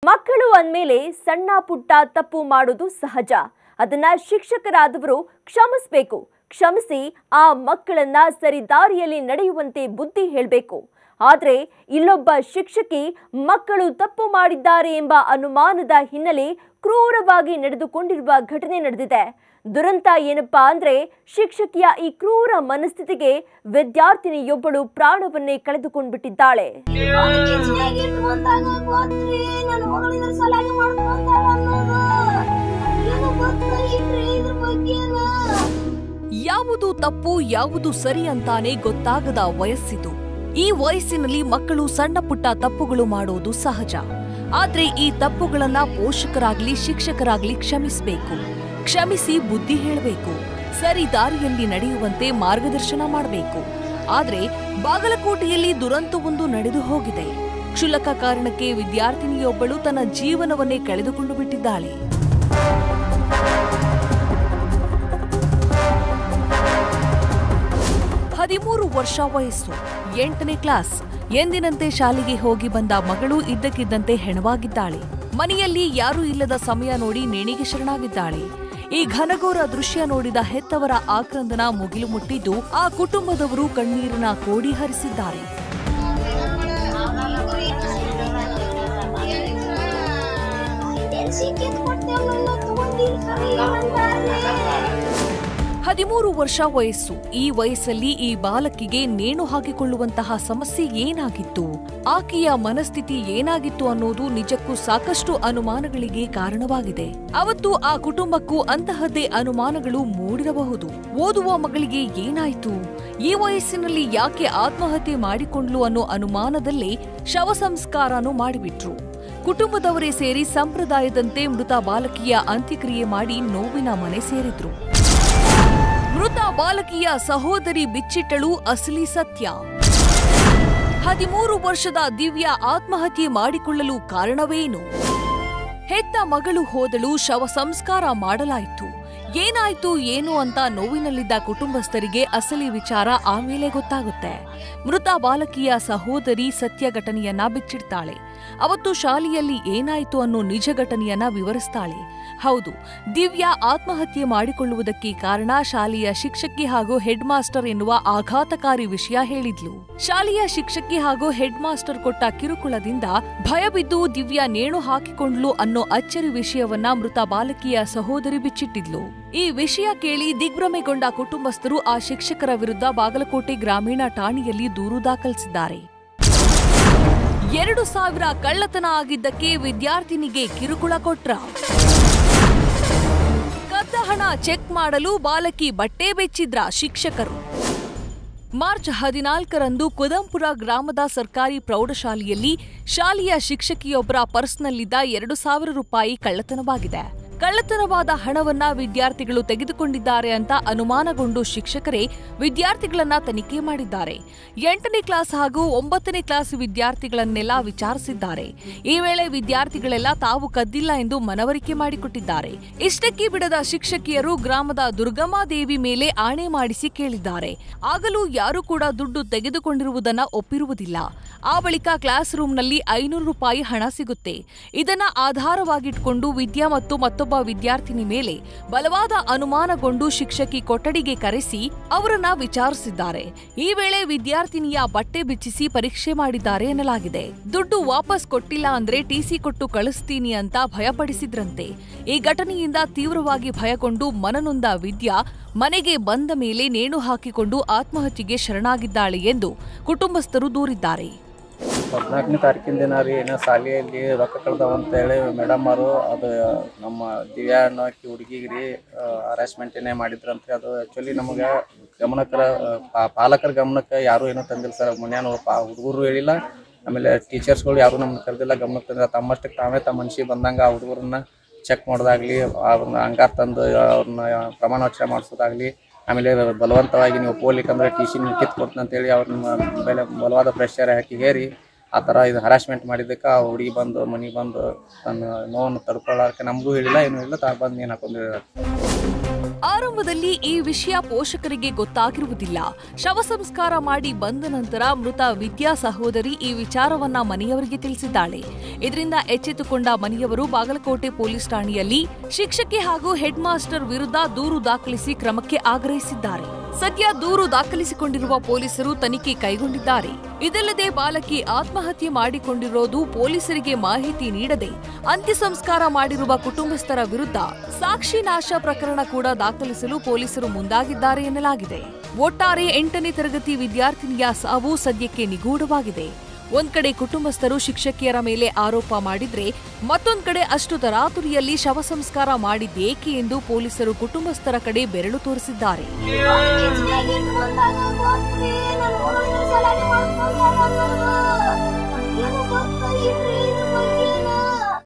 ಮಕ್ಕಳು ಅಂದಮೇಲೆ ಸಣ್ಣ ಪುಟ್ಟ ತಪ್ಪು ಮಾಡೋದು ಸಹಜ ಅದನ್ನ ಶಿಕ್ಷಕರಾದವರು ಕ್ಷಮಿಸಬೇಕು ಕ್ಷಮಿಸಿ ಆ ಮಕ್ಕಳನ್ನ ಸರಿ ದಾರಿಯಲ್ಲಿ ನಡೆಯುವಂತೆ ಬುದ್ಧಿ ಹೇಳಬೇಕು ಆದರೆ ಇಲ್ಲೊಬ್ಬ ಶಿಕ್ಷಕಿ ಮಕ್ಕಳು ತಪ್ಪು ಮಾಡಿದ್ದಾರೆ ಎಂಬ ಅನುಮಾನದ ಹಿನ್ನೆಲೆ ಕ್ರೂರವಾಗಿ ನಡೆದುಕೊಂಡಿರುವ ಘಟನೆ ನಡೆದಿದೆ ದುರಂತ ಏನಪ್ಪಾ ಅಂದ್ರೆ ಶಿಕ್ಷಕಿಯ ಈ ಕ್ರೂರ ಮನಸ್ಥಿತಿಗೆ ವಿದ್ಯಾರ್ಥಿನಿಯೊಬ್ಬಳು ಪ್ರಾಣವನ್ನೇ ಕಳೆದುಕೊಂಡ್ಬಿಟ್ಟಿದ್ದಾಳೆ ಕೆಚ್ಚಿನಾಗಿಟ್ಟು ಬಂದಾಗ ಗೊತ್ತ್ರಿ ನನ್ನ ಮಗಳಿನ ಸಲಾಗಿ ಮಾಡ್ಕೊಂತಾಳ ಅನ್ನೋದು ಏನು ಗೊತ್ತಾಗಿಲ್ರಿ ಇದ್ರ ಬಗ್ಗೆನ ಯಾವುದು ತಪ್ಪು ಯಾವುದು ಸರಿ ಅಂತಾನೆ ಗೊತ್ತಾಗದ ವಯಸ್ಸಿದು ಈ ವಯಸ್ಸಿನಲ್ಲಿ ಮಕ್ಕಳು ಸಣ್ಣ ಪುಟ್ಟ ತಪ್ಪುಗಳು ಮಾಡೋದು ಸಹಜ ಆದ್ರೆ ಈ ತಪ್ಪುಗಳನ್ನ ಪೋಷಕರಾಗ್ಲಿ ಶಿಕ್ಷಕರಾಗ್ಲಿ ಕ್ಷಮಿಸಬೇಕು ಕ್ಷಮಿಸಿ ಬುದ್ಧಿ ಹೇಳಬೇಕು ಸರಿ ದಾರಿಯಲ್ಲಿ ನಡೆಯುವಂತೆ ಮಾರ್ಗದರ್ಶನ ಮಾಡಬೇಕು ಆದ್ರೆ ಬಾಗಲಕೋಟೆಯಲ್ಲಿ ದುರಂತವೊಂದು ನಡೆದು ಹೋಗಿದೆ ಕ್ಷುಲ್ಲಕ ಕಾರಣಕ್ಕೆ ವಿದ್ಯಾರ್ಥಿನಿಯೊಬ್ಬಳು ತನ್ನ ಜೀವನವನ್ನೇ ಕಳೆದುಕೊಂಡು ಬಿಟ್ಟಿದ್ದಾಳೆ ಹದಿಮೂರು ವರ್ಷ ವಯಸ್ಸು ಎಂಟನೇ ಕ್ಲಾಸ್ ಎಂದಿನಂತೆ ಶಾಲೆಗೆ ಹೋಗಿ ಬಂದ ಮಗಳು ಇದ್ದಕ್ಕಿದ್ದಂತೆ ಹೆಣವಾಗಿದ್ದಾಳೆ ಮನೆಯಲ್ಲಿ ಯಾರೂ ಇಲ್ಲದ ಸಮಯ ನೋಡಿ ನೇಣಿಗೆ ಶರಣಾಗಿದ್ದಾಳೆ ಈ ಘನಘೋರ ದೃಶ್ಯ ನೋಡಿದ ಹೆತ್ತವರ ಆಕ್ರಂದನ ಮುಗಿಲು ಮುಟ್ಟಿದ್ದು ಆ ಕುಟುಂಬದವರು ಕಣ್ಣೀರಿನ ಕೋಡಿ ಹರಿಸಿದ್ದಾರೆ ಕೆಲ್ಸಿ ಕಿತ್ ಕೊಟ್ಟೆವಲ್ಲ ತಗೊಂಡಿರ್ತಾರೆ ಅಂತಾರೆ ಹದಿಮೂರು ವರ್ಷ ವಯಸ್ಸು ಈ ವಯಸ್ಸಲ್ಲಿ ಈ ಬಾಲಕಿಗೆ ನೇಣು ಹಾಕಿಕೊಳ್ಳುವಂತಹ ಸಮಸ್ಯೆ ಏನಾಗಿತ್ತು ಆಕೆಯ ಮನಸ್ಥಿತಿ ಏನಾಗಿತ್ತು ಅನ್ನೋದು ನಿಜಕ್ಕೂ ಸಾಕಷ್ಟು ಅನುಮಾನಗಳಿಗೆ ಕಾರಣವಾಗಿದೆ ಅವತ್ತು ಆ ಕುಟುಂಬಕ್ಕೂ ಅಂತಹದ್ದೇ ಅನುಮಾನಗಳು ಮೂಡಿರಬಹುದು ಓದುವ ಮಗಳಿಗೆ ಏನಾಯ್ತು ಈ ವಯಸ್ಸಿನಲ್ಲಿ ಯಾಕೆ ಆತ್ಮಹತ್ಯೆ ಮಾಡಿಕೊಂಡ್ಲು ಅನ್ನೋ ಅನುಮಾನದಲ್ಲೇ ಶವ ಸಂಸ್ಕಾರನೂ ಮಾಡಿಬಿಟ್ರು ಕುಟುಂಬದವರೇ ಸೇರಿ ಸಂಪ್ರದಾಯದಂತೆ ಮೃತ ಬಾಲಕಿಯ ಅಂತ್ಯಕ್ರಿಯೆ ಮಾಡಿ ನೋವಿನ ಮನೆ ಸೇರಿದ್ರು ಮೃತ ಬಾಲಕಿಯ ಸಹೋದರಿ ಬಿಚ್ಚಿಟ್ಟಳು ಅಸಲಿ ಸತ್ಯ ಹದಿಮೂರು ವರ್ಷದ ದಿವ್ಯಾ ಆತ್ಮಹತ್ಯೆ ಮಾಡಿಕೊಳ್ಳಲು ಕಾರಣವೇನು ಹೆತ್ತ ಮಗಳು ಹೋದಳು ಶವ ಸಂಸ್ಕಾರ ಮಾಡಲಾಯಿತು ಏನಾಯ್ತು ಏನು ಅಂತ ನೋವಿನಲ್ಲಿದ್ದ ಕುಟುಂಬಸ್ಥರಿಗೆ ಅಸಲಿ ವಿಚಾರ ಆಮೇಲೆ ಗೊತ್ತಾಗುತ್ತೆ ಮೃತ ಬಾಲಕಿಯ ಸಹೋದರಿ ಸತ್ಯ ಘಟನೆಯನ್ನ ಬಿಚ್ಚಿಡ್ತಾಳೆ ಅವತ್ತು ಶಾಲೆಯಲ್ಲಿ ಏನಾಯ್ತು ಅನ್ನೋ ನಿಜ ಘಟನೆಯನ್ನ ವಿವರಿಸ್ತಾಳೆ ಹೌದು ದಿವ್ಯಾ ಆತ್ಮಹತ್ಯೆ ಮಾಡಿಕೊಳ್ಳುವುದಕ್ಕೆ ಕಾರಣ ಶಾಲೆಯ ಶಿಕ್ಷಕಿ ಹಾಗೂ ಹೆಡ್ ಮಾಸ್ಟರ್ ಎನ್ನುವ ಆಘಾತಕಾರಿ ವಿಷಯ ಹೇಳಿದ್ಲು ಶಾಲೆಯ ಶಿಕ್ಷಕಿ ಹಾಗೂ ಹೆಡ್ ಮಾಸ್ಟರ್ ಕೊಟ್ಟ ಕಿರುಕುಳದಿಂದ ಭಯಬಿದ್ದು ದಿವ್ಯಾ ನೇಣು ಹಾಕಿಕೊಂಡ್ಲು ಅನ್ನೋ ಅಚ್ಚರಿ ವಿಷಯವನ್ನ ಮೃತ ಬಾಲಕಿಯ ಸಹೋದರಿ ಬಿಚ್ಚಿಟ್ಟಿದ್ಲು ಈ ವಿಷಯ ಕೇಳಿ ದಿಗ್ಭ್ರಮೆಗೊಂಡ ಕುಟುಂಬಸ್ಥರು ಆ ಶಿಕ್ಷಕರ ವಿರುದ್ಧ ಬಾಗಲಕೋಟೆ ಗ್ರಾಮೀಣ ಠಾಣೆಯಲ್ಲಿ ದೂರು ದಾಖಲಿಸಿದ್ದಾರೆ ಎರಡು ಸಾವಿರ ಕಳ್ಳತನ ಆಗಿದ್ದಕ್ಕೆ ವಿದ್ಯಾರ್ಥಿನಿಗೆ ಕಿರುಕುಳ ಕೊಟ್ರ ಕದ್ದ ಹಣ ಚೆಕ್ ಮಾಡಲು ಬಾಲಕಿ ಬಟ್ಟೆ ಬೆಚ್ಚಿದ್ರ ಶಿಕ್ಷಕರು ಮಾರ್ಚ್ ಹದಿನಾಲ್ಕರಂದು ಕುದಂಪುರ ಗ್ರಾಮದ ಸರ್ಕಾರಿ ಪ್ರೌಢಶಾಲೆಯಲ್ಲಿ ಶಾಲೆಯ ಶಿಕ್ಷಕಿಯೊಬ್ಬರ ಪರ್ಸ್ನಲ್ಲಿದ್ದ ಎರಡು ಸಾವಿರ ರೂಪಾಯಿ ಕಳ್ಳತನವಾಗಿದೆ ಕಳ್ಳತನವಾದ ಹಣವನ್ನ ವಿದ್ಯಾರ್ಥಿಗಳು ತೆಗೆದುಕೊಂಡಿದ್ದಾರೆ ಅಂತ ಅನುಮಾನಗೊಂಡು ಶಿಕ್ಷಕರೇ ವಿದ್ಯಾರ್ಥಿಗಳನ್ನ ತನಿಖೆ ಮಾಡಿದ್ದಾರೆ ಎಂಟನೇ ಕ್ಲಾಸ್ ಹಾಗೂ ಒಂಬತ್ತನೇ ಕ್ಲಾಸ್ ವಿದ್ಯಾರ್ಥಿಗಳನ್ನೆಲ್ಲ ವಿಚಾರಿಸಿದ್ದಾರೆ ಈ ವೇಳೆ ವಿದ್ಯಾರ್ಥಿಗಳೆಲ್ಲ ತಾವು ಕದ್ದಿಲ್ಲ ಎಂದು ಮನವರಿಕೆ ಮಾಡಿಕೊಟ್ಟಿದ್ದಾರೆ ಇಷ್ಟಕ್ಕೆ ಬಿಡದ ಶಿಕ್ಷಕಿಯರು ಗ್ರಾಮದ ದುರ್ಗಮಾದೇವಿ ಮೇಲೆ ಆಣೆ ಮಾಡಿಸಿ ಕೇಳಿದ್ದಾರೆ ಆಗಲೂ ಯಾರೂ ಕೂಡ ದುಡ್ಡು ತೆಗೆದುಕೊಂಡಿರುವುದನ್ನ ಒಪ್ಪಿರುವುದಿಲ್ಲ ಆ ಬಳಿಕ ಕ್ಲಾಸ್ ರೂಮ್ನಲ್ಲಿ ಐನೂರು ರೂಪಾಯಿ ಹಣ ಸಿಗುತ್ತೆ ಇದನ್ನ ಆಧಾರವಾಗಿಟ್ಕೊಂಡು ವಿದ್ಯಾ ಮತ್ತು ಮತ್ತೊಬ್ಬ ವಿದ್ಯಾರ್ಥಿನಿ ಮೇಲೆ ಬಲವಾದ ಅನುಮಾನಗೊಂಡು ಶಿಕ್ಷಕಿ ಕೊಠಡಿಗೆ ಕರೆಸಿ ಅವರನ್ನ ವಿಚಾರಿಸಿದ್ದಾರೆ ಈ ವೇಳೆ ವಿದ್ಯಾರ್ಥಿನಿಯ ಬಟ್ಟೆ ಬಿಚ್ಚಿಸಿ ಪರೀಕ್ಷೆ ಮಾಡಿದ್ದಾರೆ ಎನ್ನಲಾಗಿದೆ ದುಡ್ಡು ವಾಪಸ್ ಕೊಟ್ಟಿಲ್ಲ ಅಂದ್ರೆ ಟಿಸಿ ಕೊಟ್ಟು ಕಳಿಸ್ತೀನಿ ಅಂತ ಭಯಪಡಿಸಿದ್ರಂತೆ ಈ ಘಟನೆಯಿಂದ ತೀವ್ರವಾಗಿ ಭಯಗೊಂಡು ಮನನೊಂದ ವಿದ್ಯಾ ಮನೆಗೆ ಬಂದ ಮೇಲೆ ನೇಣು ಹಾಕಿಕೊಂಡು ಆತ್ಮಹತ್ಯೆಗೆ ಶರಣಾಗಿದ್ದಾಳೆ ಎಂದು ಕುಟುಂಬಸ್ಥರು ದೂರಿದ್ದಾರೆ ಹದಿನಾಲ್ಕನೇ ತಾರೀಕಿನ ದಿನ ರೀ ಏನೋ ಶಾಲೆಯಲ್ಲಿ ರೊಕ್ಕ ಕಳ್ದವ ಅಂತೇಳಿ ಮೇಡಮ್ ಅವರು ಅದು ನಮ್ಮ ದಿವ್ಯಾ ಅನ್ನೋ ಆಕಿ ಹುಡುಗಿಗೆ ರೀ ಹರಾಸ್ಮೆಂಟ್ ಏನೇ ಮಾಡಿದ್ರಂತೆ ಅದು ಆ್ಯಕ್ಚುಲಿ ನಮಗೆ ಗಮನಕ್ಕರ ಪಾ- ಪಾಲಕರ ಗಮನಕ್ಕೆ ಯಾರೂ ಏನೂ ತಂದಿಲ್ಲ ಸರ್ ಮನ್ಯಾನ ಪಾ ಹುಡುಗರು ಹೇಳಿಲ್ಲ ಆಮೇಲೆ ಟೀಚರ್ಸ್ಗಳು ಯಾರೂ ನಮ್ಮನ್ನ ಕರೆದಿಲ್ಲ ಗಮನಕ್ಕೆ ತಂದಿಲ್ಲ ತಮ್ಮಷ್ಟಕ್ಕೆ ತಾವೇ ತಮ್ಮ ಮನ್ಸಿಗೆ ಬಂದಂಗೆ ಆ ಹುಡುಗರನ್ನ ಚೆಕ್ ಮಾಡೋದಾಗ್ಲಿ ಅವ್ರನ್ನ ಅಂಗಾರ ತಂದು ಅವ್ರನ್ನ ಪ್ರಮಾಣ ವಚನ ಮಾಡಿಸೋದಾಗ್ಲಿ ಆಮೇಲೆ ಬಲವಂತವಾಗಿ ನೀವು ಹೋಗ್ಲಿಕ್ಕಂದ್ರೆ ಟಿ ಸಿ ಕಿತ್ತು ಕೊಡ್ತೀನಿ ಅಂತೇಳಿ ಅವ್ರನ್ನ ಮೇಲೆ ಬಲವಾದ ಪ್ರೆಷರ್ ಹಾಕಿ ಹೇರಿ ಆ ಥರ ಇದು ಹರಾಸ್ಮೆಂಟ್ ಮಾಡಿದ್ದಕ್ಕೆ ಆ ಹುಡುಗಿ ಬಂದು ಮನೆಗೆ ಬಂದು ತನ್ನ ನೋವನ್ನು ತಡ್ಕೊಳ್ಳೋಕೆ ನಮಗೂ ಹೇಳಿಲ್ಲ ಏನೂ ಇಲ್ಲ ತಾ ಬಂದು ಏನು ಹಾಕೊಂಡಿದ್ದಾರೆ ಆ ಆರಂಭದಲ್ಲಿ ಈ ವಿಷಯ ಪೋಷಕರಿಗೆ ಗೊತ್ತಾಗಿರುವುದಿಲ್ಲ ಶವ ಸಂಸ್ಕಾರ ಮಾಡಿ ಬಂದ ನಂತರ ಮೃತ ವಿದ್ಯಾ ಸಹೋದರಿ ಈ ವಿಚಾರವನ್ನ ಮನೆಯವರಿಗೆ ತಿಳಿಸಿದ್ದಾಳೆ ಇದರಿಂದ ಎಚ್ಚೆತ್ತುಕೊಂಡ ಮನೆಯವರು ಬಾಗಲಕೋಟೆ ಪೊಲೀಸ್ ಠಾಣೆಯಲ್ಲಿ ಶಿಕ್ಷಕಿ ಹಾಗೂ ಹೆಡ್ ಮಾಸ್ಟರ್ ವಿರುದ್ಧ ದೂರು ದಾಖಲಿಸಿ ಕ್ರಮಕ್ಕೆ ಆಗ್ರಹಿಸಿದ್ದಾರೆ ಸದ್ಯ ದೂರು ದಾಖಲಿಸಿಕೊಂಡಿರುವ ಪೊಲೀಸರು ತನಿಖೆ ಕೈಗೊಂಡಿದ್ದಾರೆ ಇದಲ್ಲದೆ ಬಾಲಕಿ ಆತ್ಮಹತ್ಯೆ ಮಾಡಿಕೊಂಡಿರೋದು ಪೊಲೀಸರಿಗೆ ಮಾಹಿತಿ ನೀಡದೆ ಅಂತ್ಯ ಸಂಸ್ಕಾರ ಮಾಡಿರುವ ಕುಟುಂಬಸ್ಥರ ವಿರುದ್ಧ ಸಾಕ್ಷಿ ನಾಶ ಪ್ರಕರಣ ಕೂಡ ದಾಖಲಿಸಲು ಪೊಲೀಸರು ಮುಂದಾಗಿದ್ದಾರೆ ಎನ್ನಲಾಗಿದೆ ಒಟ್ಟಾರೆ ಎಂಟನೇ ತರಗತಿ ವಿದ್ಯಾರ್ಥಿನಿಯ ಸಾವು ಸದ್ಯಕ್ಕೆ ನಿಗೂಢವಾಗಿದೆ ಒಂದ್ ಕಡೆ ಕುಟುಂಬಸ್ಥರು ಶಿಕ್ಷಕಿಯರ ಮೇಲೆ ಆರೋಪ ಮಾಡಿದ್ರೆ ಮತ್ತೊಂದ್ ಕಡೆ ಅಷ್ಟು ತರಾತುರಿಯಲ್ಲಿ ಶವ ಸಂಸ್ಕಾರ ಮಾಡಿದ್ದೇಕೆ ಎಂದು ಪೊಲೀಸರು ಕುಟುಂಬಸ್ಥರ ಕಡೆ ಬೆರಳು ತೋರಿಸಿದ್ದಾರೆ ಕಿಚ್ಚಿನಾಗ್ ಇಟ್ಕೊಂಡಾಗ ಗೊತ್ತ್ರಿ, ನನ್ ಮಗಳಿನ ಸಲಾಗಿ ಮಾಡ್ಕೊಂಡಾಳ ಅನ್ನೋದು. ನನ್ಗೇನು ಗೊತ್ತ ಇಲ್ರಿ ಇದ್ರ ಬಗ್ಗೆ.